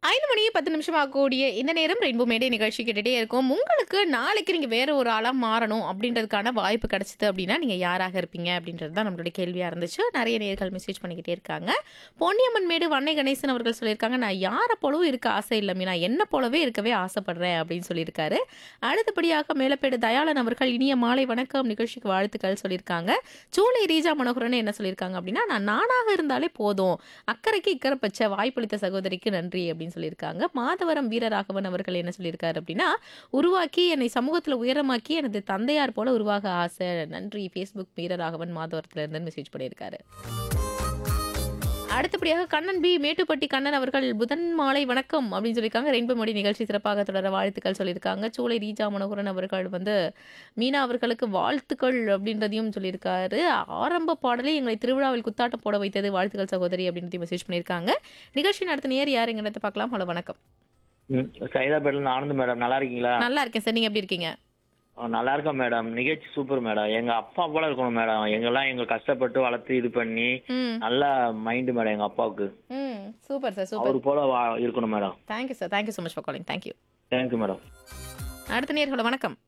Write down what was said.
ஐந்து மணி பத்து நிமிஷம் ஆகக்கூடிய இந்த நேரம் ரெயின்போ மேடே நிகழ்ச்சி கேட்டுட்டே இருக்கும் உங்களுக்கு நாளைக்கு நீங்க வேற ஒரு ஆளா மாறணும் அப்படின்றதுக்கான வாய்ப்பு கிடைச்சது அப்படின்னா நீங்க யாராக இருப்பீங்க அப்படின்றது தான் நம்மளுடைய கேள்வியா இருந்துச்சு நிறைய நேர்கள் மெசேஜ் பண்ணிக்கிட்டே இருக்காங்க பொன்னியம்மன் மேடு வண்ணை கணேசன் அவர்கள் சொல்லியிருக்காங்க நான் யாரை போலவும் இருக்க ஆசை இல்லை மீனா என்ன போலவே இருக்கவே ஆசைப்படுறேன் அப்படின்னு சொல்லியிருக்காரு அடுத்தபடியாக மேலப்பேடு தயாளன் அவர்கள் இனிய மாலை வணக்கம் நிகழ்ச்சிக்கு வாழ்த்துக்கள் சொல்லியிருக்காங்க சூளை ரீஜா மனோகரன் என்ன சொல்லியிருக்காங்க அப்படின்னா நான் நானாக இருந்தாலே போதும் அக்கறைக்கு இக்கறை பச்சை வாய்ப்பளித்த சகோதரிக்கு நன்றி அப்படின்னு சொல்லியிருக்காங்க மாதவரம் வீரராகவன் அவர்கள் என்ன சொல்லியிருக்காரு அப்படின்னா உருவாக்கி என்னை சமூகத்தில் உயரமாக்கி எனது தந்தையார் போல உருவாக ஆசை நன்றி ஃபேஸ்புக் வீரராகவன் மாதவரத்துல இருந்து மெசேஜ் பண்ணியிருக்காரு அடுத்தபடியாக கண்ணன் பி மேட்டுப்பட்டி கண்ணன் அவர்கள் புதன் மாலை வணக்கம் அப்படின்னு சொல்லியிருக்காங்க ரெயின்போ மொழி நிகழ்ச்சி சிறப்பாக தொடர வாழ்த்துக்கள் சொல்லியிருக்காங்க சூளை ரீஜா மனோகரன் அவர்கள் வந்து மீனா அவர்களுக்கு வாழ்த்துக்கள் அப்படின்றதையும் சொல்லியிருக்காரு ஆரம்ப பாடலே எங்களை திருவிழாவில் குத்தாட்டம் போட வைத்தது வாழ்த்துக்கள் சகோதரி அப்படின்றதையும் மெசேஜ் பண்ணியிருக்காங்க நிகழ்ச்சி நடத்த நேர் யார் எங்கிறத பார்க்கலாம் ஹலோ வணக்கம் ம் சைதாப்பேட்டில் ஆனந்த் மேடம் நல்லா இருக்கீங்களா நல்லா இருக்கேன் சார் நீங்க எப்படி இருக்கீங்க ஆ, நல்லா இருக்கேன் மேடம் நிகழ்ச்சி சூப்பர் மேடம் எங்க அப்பா போல இருக்கணும் மேடம் எங்கெல்லாம் எங்க கஷ்டப்பட்டு வளர்த்து இது பண்ணி ம் நல்ல மைண்டு மேடம் எங்க அப்பாவுக்கு ம் சூப்பர் சார் சூப்பர் அவர் போல வா- இருக்கணும் madam thank you sir thank you so much for calling thank you thank you madam அடுத்த நேர் ஹலோ வணக்கம்